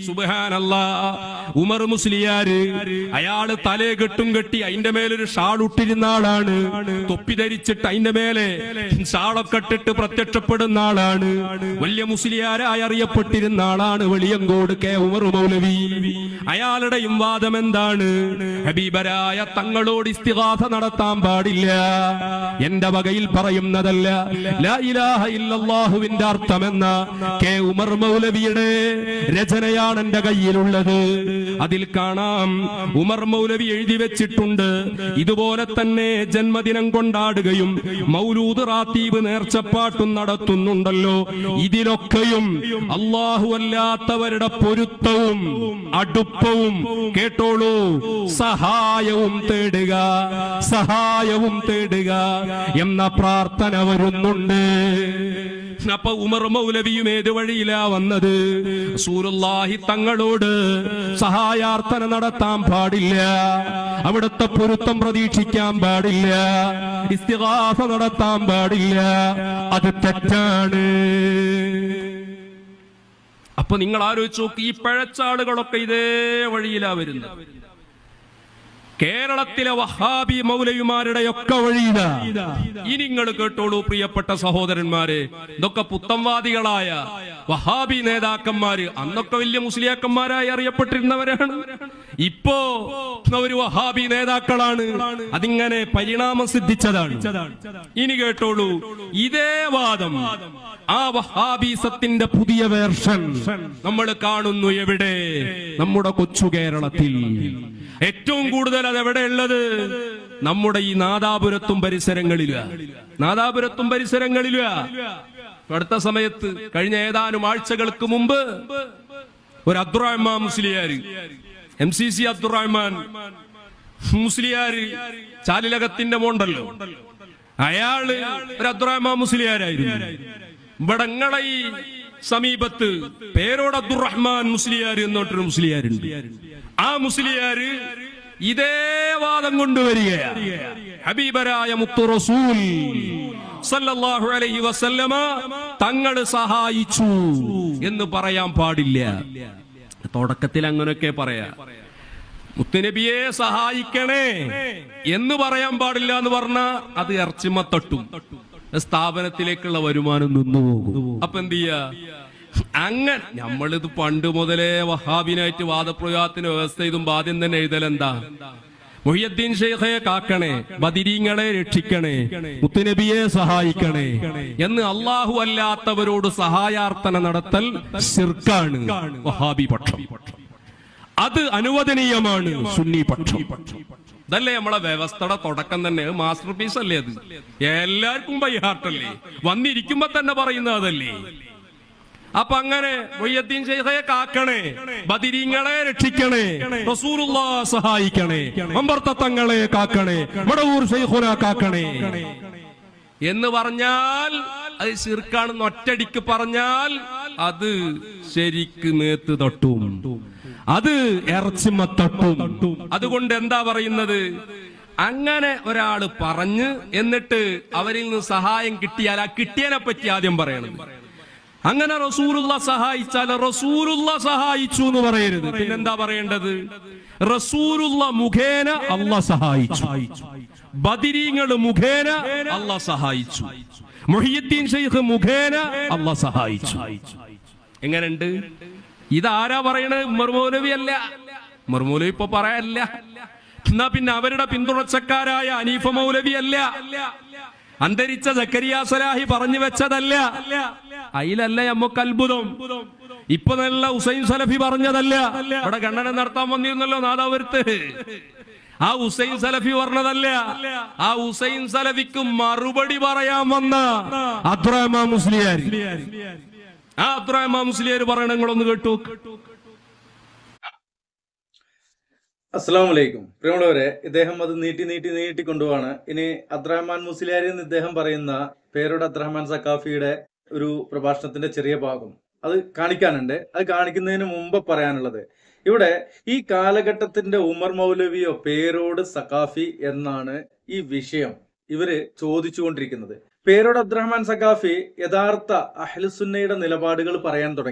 സുബഹാനല്ലാ ഉമർ മുസ്ലിയാര് അയാള് തലേ കെട്ടും കെട്ടി അതിന്റെ മേലൊരു ഷാൾ ഇട്ടിരുന്ന ആളാണ് തൊപ്പി ധരിച്ചിട്ട് അതിന്റെ മേലെ ഷാളൊക്കെ ഇട്ടിട്ട് പ്രത്യക്ഷപ്പെടുന്ന ആളാണ് വലിയ മുസ്ലിയാരായി അറിയപ്പെട്ടിരുന്ന ആളാണ് വെളിയങ്കോട് കെ ഉമർ മൗലവി അയാളുടെയും വാദം എന്താണ് ഹബീബരായ തങ്ങളോട് ഇസ്തിഗാഥ നടത്താൻ പാടില്ല എന്റെ വകയിൽ പറയുന്നതല്ല ലാ ഇലാഹ ഇല്ലല്ലാഹുവിന്റെ അർത്ഥമെന്ന കെ ഉമർ മൗലവിയുടെ രചനയാണ് എന്റെ കയ്യിലുള്ളത് അതിൽ കാണാം ഉമർ മൗലവി എഴുതി വെച്ചിട്ടുണ്ട് ഇതുപോലെ തന്നെ ജന്മദിനം കൊണ്ടാടുകയും മൗലൂദ് റാത്തീബ് നേർച്ചപ്പാട്ടും നടത്തുന്നുണ്ടല്ലോ ഇതിലൊക്കെയും അള്ളാഹു അല്ലാത്തവരുടെ പൊരുത്തവും അടുപ്പവും കേട്ടോളൂ സഹായവും തേടുക സഹായവും തേടുക എന്ന പ്രാർത്ഥന വരുന്നുണ്ട് അപ്പൊ ഉമർ മൗലവിയും ഏത് വഴിയിലാ വന്നത് സൂറുല്ലാഹി തങ്ങളോട് സഹായാർത്ഥന നടത്താൻ പാടില്ല അവിടുത്തെ പൊരുത്തം പ്രതീക്ഷിക്കാൻ പാടില്ല ഇസ്തിഗാഫ നടത്താൻ പാടില്ല അത് തെറ്റാണ് അപ്പൊ നിങ്ങൾ ആലോചിച്ച് നോക്ക് ഈ പഴച്ചാളുകളൊക്കെ ഇതേ വഴിയിലാ വരുന്നത് കേരളത്തിലെ വഹാബി മൗലവിമാരുടെയൊക്കെ വഴിയിലാ ഇനി നിങ്ങൾ കേട്ടോളൂ പ്രിയപ്പെട്ട സഹോദരന്മാരെ ഇതൊക്കെ പുത്തംവാദികളായ വഹാബി നേതാക്കന്മാര് അന്നൊക്കെ വലിയ മുസ്ലിയാക്കന്മാരായി അറിയപ്പെട്ടിരുന്നവരാണ് ഇപ്പോ ഒരു വഹാബി നേതാക്കളാണ് അതിങ്ങനെ പരിണാമം സിദ്ധിച്ചതാണ് ഇനി കേട്ടോളൂ ഇതേ വാദം ആ വഹാബീസത്തിന്റെ പുതിയ വേർഷൻ നമ്മൾ കാണുന്നു എവിടെ നമ്മുടെ കൊച്ചു കേരളത്തിൽ ഏറ്റവും കൂടുതൽ അത് എവിടെയുള്ളത് നമ്മുടെ ഈ നാദാപുരത്തും പരിസരങ്ങളിലും നാദാപുരത്തും പരിസരങ്ങളിലും അടുത്ത സമയത്ത് കഴിഞ്ഞ ഏതാനും ആഴ്ചകൾക്ക് മുമ്പ് ഒരു Abdurahman Musliyar M C C Abdurahman Musliyar ചാലിലകത്തിന്റെ മോണ്ടല്ലോ അയാള് ഒരു അബ്ദുറഹ്മാൻ മുസ്ലിയാരായിരുന്നു ഇവിടെ ഇങ്ങളെ ഈ സമീപത്ത് പേരോട് അബ്ദുറഹ്മാൻ മുസ്ലിയാർ എന്നോട്ടൊരു മുസ്ലിയാരുണ്ട് ആ മുസ്ലിയാര് ഇതേ വാദം കൊണ്ടുവരികയാണ് ഹബീബരായ മുത്തു റസൂൽ സല്ലല്ലാഹു അലൈഹി വസല്ലമ തങ്ങള് സഹായിച്ചു എന്ന് പറയാൻ പാടില്ല തുടക്കത്തിൽ അങ്ങനെയൊക്കെ പറയാ മുത്തുനബിയെ സഹായിക്കണേ എന്ന് പറയാൻ പാടില്ല എന്ന് പറഞ്ഞ അത് ഇറച്ചിമ തട്ടും സ്ഥാപനത്തിലേക്കുള്ള വരുമാനം നിന്നു പോകും അപ്പൊ എന്ത് ചെയ്യാ അങ്ങനെ നമ്മളിത് പണ്ട് മുതലേ വഹാബിനായിട്ട് വാദപ്രയോഗത്തിന് വ്യവസ്ഥ ഇതും ആദ്യം തന്നെ എഴുതലെന്താ മൊഹിയദ്ദീൻ ഷെയ്ഖയെ കാക്കണേ ബദിരീങ്ങളെ രക്ഷിക്കണേ മുത്തുനബിയെ സഹായിക്കണേ എന്ന് അള്ളാഹു അല്ലാത്തവരോട് സഹായാർത്ഥന നടത്തൽ ശിർക്കാണ് വഹാബി പക്ഷം അത് അനുവദനീയമാണ് സുന്നി പക്ഷം ഇതല്ലേ നമ്മളെ വ്യവസ്ഥയുടെ തുടക്കം തന്നെ മാസ്റ്റർ പീസ് അല്ലേ അത് എല്ലാവർക്കും ബൈ ഹാർട്ടല്ലേ വന്നിരിക്കുമ്പോ തന്നെ പറയുന്നത് അതല്ലേ അപ്പൊ അങ്ങനെ വയ്യദ്ദീൻ ഷെയ്ഖയെ കാക്കണേ ബദിരീങ്ങളെ രക്ഷിക്കണേ റസൂലുള്ള സഹായിക്കണേ അമ്പർത്തങ്ങളെ കാക്കണേ മടവൂർ ഷെയ്ഖുന കാക്കണേ എന്ന് പറഞ്ഞാൽ അത് ശിർക്കാണെന്ന് ഒറ്റടിക്ക് പറഞ്ഞാൽ അത് ശരിക്ക് നേത്ത് തട്ടും അത് ഇറച്ചിമ തട്ടും അതുകൊണ്ട് എന്താ പറയുന്നത് അങ്ങനെ ഒരാള് പറഞ്ഞ് എന്നിട്ട് അവരിൽ നിന്ന് സഹായം കിട്ടിയാൽ ആ കിട്ടിയതിനെ പറ്റി ആദ്യം പറയണം അങ്ങനെ റസൂലുള്ള സഹായിച്ചാൽ റസൂലുള്ള സഹായിച്ചു എന്ന് പറയരുത് പിന്നെന്താ പറയേണ്ടത് റസൂലുള്ള മുഖേന അല്ല സഹായിച്ചു ബദിരീങ്ങൾ മുഖേന അല്ല സഹായിച്ചു മൊഹിയുദ്ദീൻ ഷെയ്ഖ് മുഖേന അല്ല സഹായിച്ചു എങ്ങനെയുണ്ട് ഇതാരാ പറയണത് മർമൗലവി അല്ല മർമൗലവി ഇപ്പൊ പറയാല്ല എന്നാ പിന്നെ അവരുടെ പിന്തുണച്ചക്കാരായ അനീഫ മൗലവി അല്ല അന്തരിച്ച സക്കരിയ സലാഹി പറഞ്ഞു വെച്ചതല്ല അതിലല്ല നമുക്ക് അത്ഭുതം ഇപ്പൊ നല്ല ഹുസൈൻ സലഫി പറഞ്ഞതല്ല ഇവിടെ ഖണ്ഡനം നടത്താൻ വന്നിരുന്നല്ലോ നാദാപുരത്ത് ആ ഹുസൈൻ സലഫി പറഞ്ഞതല്ല ആ ഹുസൈൻ സലഫിക്ക് മറുപടി പറയാൻ വന്ന അബ്ദുറഹ്മാൻ മുസ്ലിയാർ ആ അബ്ദുറഹ്മാൻ മുസ്ലിയാർ പറയണ നിങ്ങളൊന്ന് കേട്ടു അസ്സാം വലൈക്കും പ്രിയമുള്ളവരെ ഇദ്ദേഹം അത് നീട്ടി നീട്ടി നീട്ടി കൊണ്ടുപോവാണ് ഇനി അബ്ദുറഹ്മാൻ മുസ്ലിയാരി എന്ന് ഇദ്ദേഹം പറയുന്ന പേരോട് അബ്ദുറഹ്മാൻ സക്കാഫിയുടെ ഒരു പ്രഭാഷണത്തിന്റെ ചെറിയ ഭാഗം അത് കാണിക്കാനുണ്ട് അത് കാണിക്കുന്നതിന് മുമ്പ് പറയാനുള്ളത് ഇവിടെ ഈ കാലഘട്ടത്തിന്റെ ഉമർ മൗലവിയോ പേരോട് സക്കാഫി എന്നാണ് ഈ വിഷയം ഇവര് ചോദിച്ചുകൊണ്ടിരിക്കുന്നത് പേരോട് അബ്ദുറഹ്മാൻ സക്കാഫി യഥാർത്ഥ അഹ്ലുസുന്നയുടെ നിലപാടുകൾ പറയാൻ തുടങ്ങി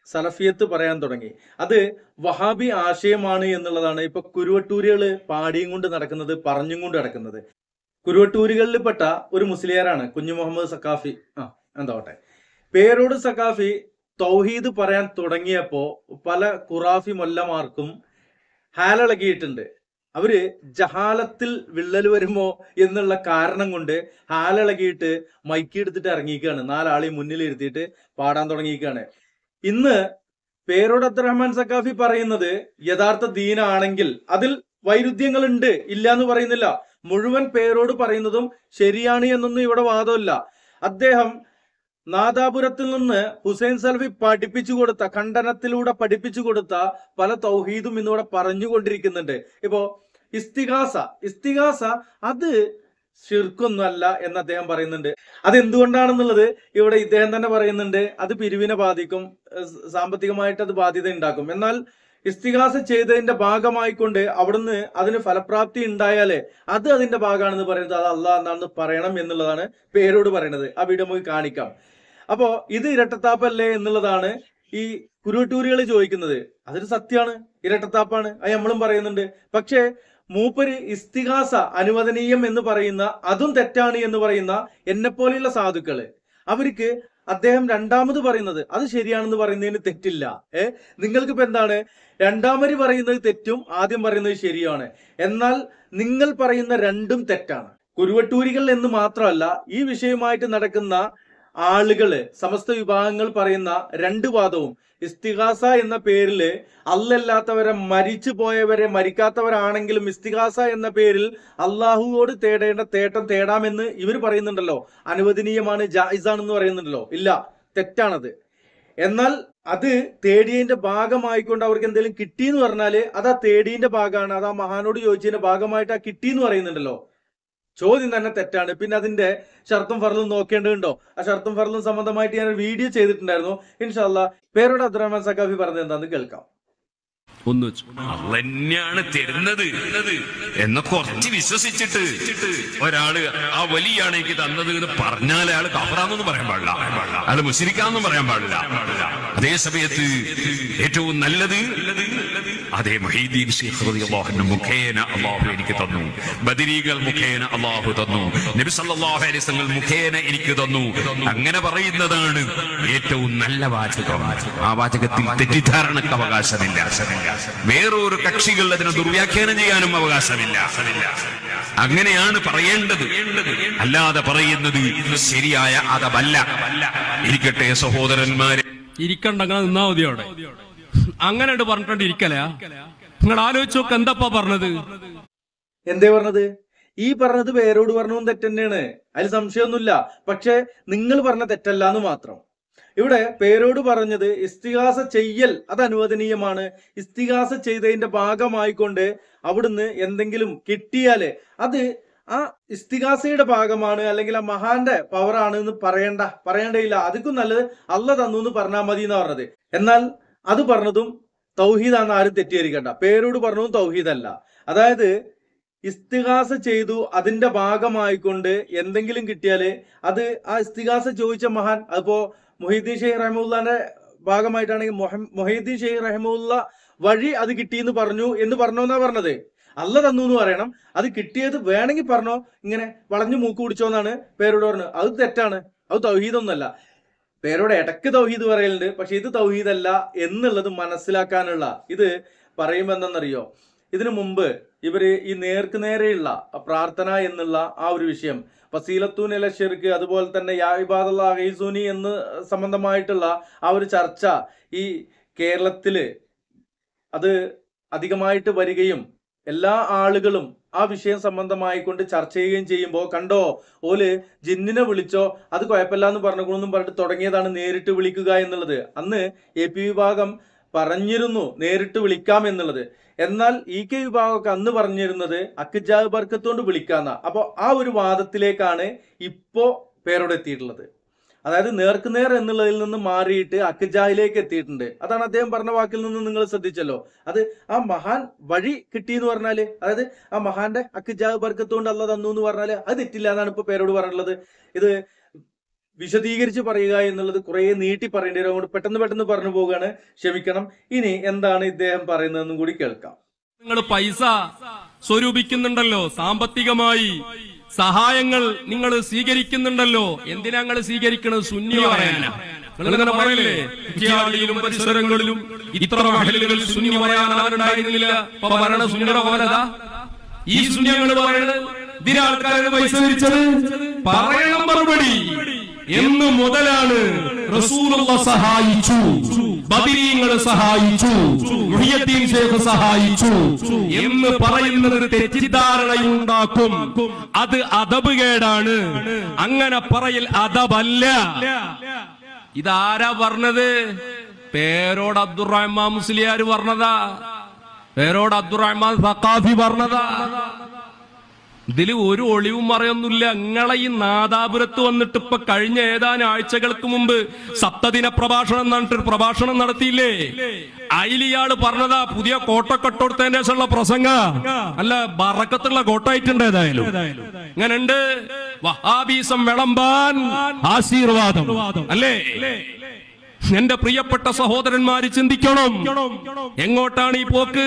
സലഫിയത്ത് പറയാൻ തുടങ്ങി അത് വഹാബി ആശയമാണ് എന്നുള്ളതാണ് ഇപ്പൊ കുരുവട്ടൂരികള് പാടിയും കൊണ്ട് നടക്കുന്നത് പറഞ്ഞും കൊണ്ട് നടക്കുന്നത് കുരുവട്ടൂരികളിൽപ്പെട്ട ഒരു മുസ്ലിയാരാണ് കുഞ്ഞു മുഹമ്മദ് സക്കാഫി ആ എന്താവട്ടെ പേരോട് സക്കാഫി തൗഹീദ് പറയാൻ തുടങ്ങിയപ്പോ പല ഖുറാഫി മൊല്ലമാർക്കും ഹാലിളകിയിട്ടുണ്ട് അവര് ജഹാലത്തിൽ വിള്ളൽ വരുമോ എന്നുള്ള കാരണം കൊണ്ട് ഹാലിളകിയിട്ട് മൈക്ക് എടുത്തിട്ട് ഇറങ്ങിയിരിക്കുകയാണ് നാലാളെയും മുന്നിൽ ഇരുത്തിയിട്ട് പാടാൻ തുടങ്ങിയിരിക്കുകയാണ് ഇന്ന് പേരോട് അബ്ദുറഹ്മാൻ സക്കാഫി പറയുന്നത് യഥാർത്ഥ ദീനാണെങ്കിൽ അതിൽ വൈരുദ്ധ്യങ്ങളുണ്ട് ഇല്ല എന്ന് പറയുന്നില്ല മുഴുവൻ പേരോട് പറയുന്നതും ശരിയാണ് എന്നൊന്നും ഇവിടെ വാദമില്ല അദ്ദേഹം നാദാപുരത്തിൽ നിന്ന് ഹുസൈൻ സൽഫി പഠിപ്പിച്ചു കൊടുത്ത ഖണ്ഡനത്തിലൂടെ പഠിപ്പിച്ചു കൊടുത്ത പല തൗഹീദും ഇന്നിവിടെ പറഞ്ഞുകൊണ്ടിരിക്കുന്നുണ്ട് ഇപ്പോ ഇസ്തിഹാസ ഇസ്തിഹാസ അത് ഷിർക്കൊന്നുമല്ല എന്ന് അദ്ദേഹം പറയുന്നുണ്ട് അത് എന്തുകൊണ്ടാണെന്നുള്ളത് ഇവിടെ ഇദ്ദേഹം തന്നെ പറയുന്നുണ്ട് അത് പിരിവിനെ ബാധിക്കും ഏഹ് സാമ്പത്തികമായിട്ട് അത് ബാധ്യത ഉണ്ടാക്കും എന്നാൽ ഇസ്തിഹാസ ചെയ്തതിന്റെ ഭാഗമായിക്കൊണ്ട് അവിടുന്ന് അതിന് ഫലപ്രാപ്തി ഉണ്ടായാലേ അത് അതിന്റെ ഭാഗമാണെന്ന് പറയുന്നത് അത് അല്ല എന്നാണെന്ന് പറയണം എന്നുള്ളതാണ് പേരോട് പറയുന്നത് ആ വീഡിയോ നമുക്ക് കാണിക്കാം അപ്പോ ഇത് ഇരട്ടത്താപ്പല്ലേ എന്നുള്ളതാണ് ഈ കുരുവട്ടൂരികൾ ചോദിക്കുന്നത് അതൊരു സത്യമാണ് ഇരട്ടത്താപ്പാണ് അത് നമ്മളും പറയുന്നുണ്ട് പക്ഷേ മൂപ്പര് ഇസ്തിഹാസ അനുവദനീയം എന്ന് പറയുന്ന അതും തെറ്റാണ് എന്ന് പറയുന്ന എന്നെ പോലെയുള്ള സാധുക്കള് അവർക്ക് അദ്ദേഹം രണ്ടാമത് പറയുന്നത് അത് ശരിയാണെന്ന് പറയുന്നതിന് തെറ്റില്ല ഏ നിങ്ങൾക്ക് ഇപ്പൊ എന്താണ് രണ്ടാമത് പറയുന്നത് തെറ്റും ആദ്യം പറയുന്നത് ശരിയാണ് എന്നാൽ നിങ്ങൾ പറയുന്ന രണ്ടും തെറ്റാണ് കുരുവട്ടൂരികൾ എന്ന് മാത്രമല്ല ഈ വിഷയവുമായിട്ട് നടക്കുന്ന ആളുകള് സമസ്ത വിഭാഗങ്ങൾ പറയുന്ന രണ്ട് വാദവും ഇസ്തിഹാസ എന്ന പേരില് അല്ലല്ലാത്തവരെ മരിച്ചു പോയവരെ മരിക്കാത്തവരാണെങ്കിലും ഇസ്തിഹാസ എന്ന പേരിൽ അള്ളാഹുവോട് തേടേണ്ട തേട്ടം തേടാമെന്ന് ഇവർ പറയുന്നുണ്ടല്ലോ അനുവദനീയമാണ് ജായിസാണെന്ന് പറയുന്നുണ്ടല്ലോ ഇല്ല തെറ്റാണത് എന്നാൽ അത് തേടിയതിന്റെ ഭാഗമായിക്കൊണ്ട് അവർക്ക് എന്തെങ്കിലും കിട്ടിയെന്ന് പറഞ്ഞാല് അത് ആ തേടിയതിന്റെ ഭാഗമാണ് അത് ആ മഹാനോട് ചോദിച്ചതിന്റെ ഭാഗമായിട്ട് ആ കിട്ടിയെന്ന് പറയുന്നുണ്ടല്ലോ ചോദ്യം തന്നെ തെറ്റാണ് പിന്നെ അതിന്റെ ഷർത്തും ഫറലും നോക്കേണ്ടതുണ്ടോ ആ ഷർത്തും ഫറലും സംബന്ധമായിട്ട് ഞാൻ ഒരു വീഡിയോ ചെയ്തിട്ടുണ്ടായിരുന്നു ഇൻഷാല്ല പേരോട് അബ്ദുറഹ്മാൻ സക്കാഫി പറഞ്ഞത് എന്താന്ന് കേൾക്കാം ഒന്ന് വെച്ചു അള്ളന്നെയാണ് തരുന്നത് എന്ന് കുറച്ച് വിശ്വസിച്ചിട്ട് ഒരാള് ആ വലിയാണ് എനിക്ക് തന്നത് എന്ന് പറഞ്ഞാൽ അയാൾ കഫറാന്നൊന്നും പറയാൻ പാടില്ല അയാൾ മുസ്ലിക്കാന്നും പറയാൻ പാടില്ല അതേ സമയത്ത് ഏറ്റവും നല്ലത് അതേ മഹീദ്ദീൻ ശൈഖ് റളിയല്ലാഹു അൻഹു മുഖേന അള്ളാഹു എനിക്ക് തന്നു ബദരീകൾ മുഖേന അള്ളാഹു തന്നു നബി സല്ലല്ലാഹു അലൈഹി വസല്ലം മുഖേന എനിക്ക് തന്നു അങ്ങനെ പറയുന്നതാണ് ഏറ്റവും നല്ല വാചകം ആ വാചകത്തിൽ തെറ്റിദ്ധാരണക്ക് അവകാശമില്ല വേറൊരു കക്ഷികൾ അതിനെ ദുർവ്യാഖ്യാനം ചെയ്യാനും അവകാശമില്ല അങ്ങനെയാണ് പറയേണ്ടത് അല്ലാതെ പറയുന്നത് ശരിയായ അതമല്ല ഇരിക്കട്ടെ സഹോദരന്മാരെ ഇരിക്കണ്ട അങ്ങനെ നിന്നാ മതി അവിടെ അങ്ങനെ പറഞ്ഞിട്ടുണ്ട് ഇരിക്കല നിങ്ങൾ ആലോചിച്ച് നോക്ക് എന്താപ്പാ പറഞ്ഞത് എന്തേ പറഞ്ഞത് ഈ പറഞ്ഞത് പേരോട് പറഞ്ഞതും തെറ്റന്നെയാണ് അതിൽ സംശയമൊന്നുമില്ല പക്ഷെ നിങ്ങൾ പറഞ്ഞ തെറ്റല്ല എന്ന് മാത്രം ഇവിടെ പേരോട് പറഞ്ഞത് ഇസ്തിഹാസ ചെയ്യൽ അത് അനുവദനീയമാണ് ഇസ്തിഹാസ ചെയ്തതിന്റെ ഭാഗമായിക്കൊണ്ട് അവിടുന്ന് എന്തെങ്കിലും കിട്ടിയാല് അത് ആ ഇസ്തിഹാസയുടെ ഭാഗമാണ് അല്ലെങ്കിൽ ആ മഹാന്റെ പവറാണ് എന്ന് പറയണ്ട പറയേണ്ടയില്ല അതിക്കും നല്ലത് അല്ല തന്നു എന്ന് പറഞ്ഞാൽ മതി എന്ന് പറഞ്ഞത് എന്നാൽ അത് പറഞ്ഞതും തൗഹീദാന്ന് ആരും തെറ്റിദ്ധരിക്കണ്ട പേരോട് പറഞ്ഞതും തൗഹീദല്ല അതായത് ഇസ്തിഹാസ ചെയ്തു അതിന്റെ ഭാഗമായിക്കൊണ്ട് എന്തെങ്കിലും കിട്ടിയാല് അത് ആ ഇസ്തിഹാസ ചോദിച്ച മഹാൻ അതിപ്പോ മൊഹീദ്ദീൻ ഷെയ്ഖ് റഹമുല്ലാന്റെ ഭാഗമായിട്ടാണെങ്കിൽ മൊഹ- മൊഹീദ്ദീൻ ഷെയ്ഖ് റഹമുല്ല വഴി അത് കിട്ടിയെന്ന് പറഞ്ഞു എന്ന് പറഞ്ഞു എന്നാ പറഞ്ഞത് അല്ല തന്നു എന്ന് പറയണം അത് കിട്ടിയത് വേണമെങ്കിൽ പറഞ്ഞോ ഇങ്ങനെ വളഞ്ഞു മൂക്ക് പിടിച്ചോന്നാണ് പേരോട് പറഞ്ഞത് അത് തെറ്റാണ് അത് തൗഹീദൊന്നല്ല പേരോട് ഇടയ്ക്ക് തൗഹീദ് പറയലുണ്ട് പക്ഷെ ഇത് തൗഹീദല്ല എന്നുള്ളത് മനസ്സിലാക്കാനുള്ള ഇത് പറയുമ്പോ എന്തെന്നറിയോ ഇതിനു മുമ്പ് ഇവര് ഈ നേർക്ക് നേരെയുള്ള പ്രാർത്ഥന എന്നുള്ള ആ ഒരു വിഷയം വസീലത്തൂൻ അല ഷിർക്ക് അതുപോലെ തന്നെ യാഹിബാദുള്ള ഹൈസൂനി എന്ന് സംബന്ധമായിട്ടുള്ള ആ ഒരു ചർച്ച ഈ കേരളത്തില് അത് അധികമായിട്ട് വരികയും എല്ലാ ആളുകളും ആ വിഷയം സംബന്ധമായിക്കൊണ്ട് ചർച്ച ചെയ്യുകയും ചെയ്യുമ്പോൾ കണ്ടോ ഓല് ജിന്നിനെ വിളിച്ചോ അത് കുഴപ്പമില്ല എന്ന് പറഞ്ഞുകൊണ്ടെന്നും പറഞ്ഞിട്ട് തുടങ്ങിയതാണ് നേരിട്ട് വിളിക്കുക എന്നുള്ളത് അന്ന് എ പി വിഭാഗം പറഞ്ഞിരുന്നു നേരിട്ട് വിളിക്കാം എന്നുള്ളത് എന്നാൽ ഇ കെ വിഭാഗമൊക്കെ അന്ന് പറഞ്ഞിരുന്നത് അക്കിജാബ് ബർക്കത്തോണ്ട് വിളിക്കാന്ന അപ്പൊ ആ ഒരു വാദത്തിലേക്കാണ് ഇപ്പോ പേരോട് എത്തിയിട്ടുള്ളത് അതായത് നേർക്കുനേർ എന്നുള്ളതിൽ നിന്ന് മാറിയിട്ട് അക്കിജാഹിലേക്ക് എത്തിയിട്ടുണ്ട് അതാണ് അദ്ദേഹം പറഞ്ഞ വാക്കിൽ നിന്ന് നിങ്ങൾ ശ്രദ്ധിച്ചല്ലോ അത് ആ മഹാൻ വഴി കിട്ടി എന്ന് പറഞ്ഞാല് അതായത് ആ മഹാന്റെ അക്കിജാഹ് ബർക്കത്തോണ്ട് അല്ല തന്നു എന്ന് പറഞ്ഞാല് അത് തെറ്റില്ല എന്നാണ് ഇപ്പൊ പേരോട് പറഞ്ഞിട്ടുള്ളത് ഇത് വിശദീകരിച്ച് പറയുക എന്നുള്ളത് കുറെ നീട്ടി പറയേണ്ടി വരും അതുകൊണ്ട് പെട്ടെന്ന് പെട്ടെന്ന് പറഞ്ഞു പോവുകയാണ് ക്ഷമിക്കണം ഇനി എന്താണ് ഇദ്ദേഹം പറയുന്നതെന്നും കൂടി കേൾക്കാം നിങ്ങൾ പൈസ സ്വരൂപിക്കുന്നുണ്ടല്ലോ സാമ്പത്തികമായി സഹായങ്ങൾ നിങ്ങൾ സ്വീകരിക്കുന്നുണ്ടല്ലോ എന്തിനാ നിങ്ങൾ സ്വീകരിക്കണത് സുന്നി പറയാനാ നിങ്ങളിങ്ങനെ പറയില്ലേ കുറ്റിയാടിയിലും പരിസരങ്ങളിലും ഇത്ര മഹലുകൾ സുന്നി പറയാൻ ആരുണ്ടായിരുന്നില്ല ഇപ്പൊ പറയണ സുന്നിയുടെ പോലതാ ഈ സുന്യങ്ങൾ പറയണത് ഇതിനാൾക്കാരുടെ പൈസ തിരിച്ചത് പറയണം മറുപടി എന്ന് മുതലാണ് റസൂലുള്ള സഹായിച്ചു ബദിരീങ്ങൾ സഹായിച്ചു മുഹിയദ്ദീൻ ശേഖ് സഹായിച്ചു എന്ന് പറയുന്നത് തെറ്റിദ്ധാരണയുണ്ടാക്കും അത് അതബ് കേടാണ് അങ്ങനെ പറയൽ അതബല്ല ഇതാരാ പറഞ്ഞത് പേരോട് അബ്ദുറഹ്മാൻ മുസ്ലിയാർ പറഞ്ഞതാ പേരോട് അബ്ദുറഹ്മാൻ സക്കാഫി പറഞ്ഞതാ ഇതില് ഒരു ഒളിവും മറയൊന്നുമില്ല നിങ്ങളെ ഈ നാദാപുരത്ത് വന്നിട്ട് ഇപ്പൊ കഴിഞ്ഞ ഏതാനും ആഴ്ചകൾക്ക് മുമ്പ് സപ്തദിന പ്രഭാഷണം എന്നിട്ടൊരു പ്രഭാഷണം നടത്തിയില്ലേ അയിലിയാള് പറഞ്ഞതാ പുതിയ കോട്ടക്കെട്ടോടുത്തതിന്റെ ശേഷമുള്ള പ്രസംഗ അല്ല ബറക്കത്തുള്ള കോട്ടായിട്ടുണ്ട് ഏതായാലും ഇങ്ങനുണ്ട് വഹാബീസം വിളമ്പാൻ ആശീർവാദം അല്ലേ എന്റെ പ്രിയപ്പെട്ട സഹോദരന്മാര് ചിന്തിക്കണം എങ്ങോട്ടാണ് ഈ പോക്ക്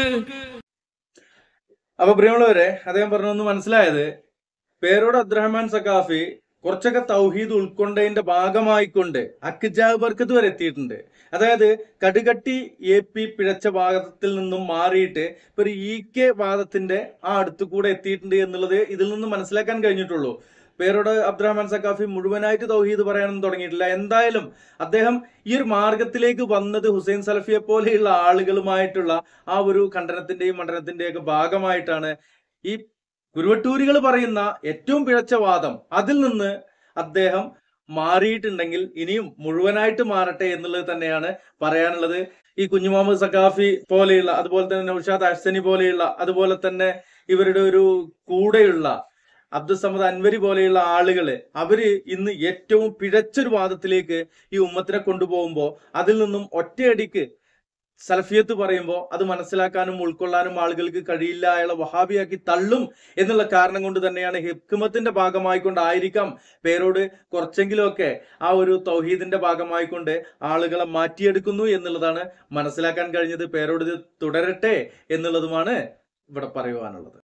അപ്പൊ പ്രിയമുള്ളവരെ അദ്ദേഹം പറഞ്ഞൊന്ന് മനസ്സിലായത് പേരോട് അബ്ദുറഹ്മാൻ സഖാഫി കുറച്ചൊക്കെ തൗഹീദ് ഉൾക്കൊണ്ടതിന്റെ ഭാഗമായിക്കൊണ്ട് അക്കിജാബ് ബർക്കത്ത് വരെ എത്തിയിട്ടുണ്ട് അതായത് കടുകട്ടി എ പി പിഴച്ച ഭാഗത്തിൽ നിന്നും മാറിയിട്ട് ഇപ്പൊ ഒരു ഇ കെ വാദത്തിന്റെ ആ അടുത്തു കൂടെ എത്തിയിട്ടുണ്ട് എന്നുള്ളത് ഇതിൽ നിന്ന് മനസ്സിലാക്കാൻ കഴിഞ്ഞിട്ടുള്ളൂ പേരോട് അബ്ദുറഹ്മാൻ സഖാഫി മുഴുവനായിട്ട് തൗഹീദ് പറയാനൊന്നും തുടങ്ങിയിട്ടില്ല എന്തായാലും അദ്ദേഹം ഈ ഒരു മാർഗത്തിലേക്ക് വന്നത് ഹുസൈൻ സലഫിയെ പോലെയുള്ള ആളുകളുമായിട്ടുള്ള ആ ഒരു ഖണ്ഡനത്തിന്റെയും മണ്ഡനത്തിന്റെയും ഒക്കെ ഭാഗമായിട്ടാണ് ഈ കുരുവട്ടൂരികൾ പറയുന്ന ഏറ്റവും പിഴച്ച വാദം അതിൽ നിന്ന് അദ്ദേഹം മാറിയിട്ടുണ്ടെങ്കിൽ ഇനിയും മുഴുവനായിട്ട് മാറട്ടെ എന്നുള്ളത് തന്നെയാണ് പറയാനുള്ളത് ഈ കുഞ്ഞു മുഹമ്മദ് സഖാഫി പോലെയുള്ള അതുപോലെ തന്നെ നൌഷാദ് അഹ്സനി പോലെയുള്ള അതുപോലെ തന്നെ ഇവരുടെ ഒരു കൂടെയുള്ള അബ്ദുൽ സമദ് അൻവരി പോലെയുള്ള ആളുകള് അവര് ഇന്ന് ഏറ്റവും പിഴച്ചൊരു വാദത്തിലേക്ക് ഈ ഉമ്മത്തിനെ കൊണ്ടുപോകുമ്പോൾ അതിൽ നിന്നും ഒറ്റയടിക്ക് സലഫിയത്ത് പറയുമ്പോൾ അത് മനസ്സിലാക്കാനും ഉൾക്കൊള്ളാനും ആളുകൾക്ക് കഴിയില്ല അയാളെ വഹാബിയാക്കി തള്ളും എന്നുള്ള കാരണം കൊണ്ട് തന്നെയാണ് ഹിക്മത്തിന്റെ ഭാഗമായിക്കൊണ്ടായിരിക്കാം പേരോട് കുറച്ചെങ്കിലുമൊക്കെ ആ ഒരു തൗഹീദിന്റെ ഭാഗമായിക്കൊണ്ട് ആളുകളെ മാറ്റിയെടുക്കുന്നു എന്നുള്ളതാണ് മനസ്സിലാക്കാൻ കഴിഞ്ഞത് പേരോട് ഇത് തുടരട്ടെ എന്നുള്ളതുമാണ് ഇവിടെ പറയുവാനുള്ളത്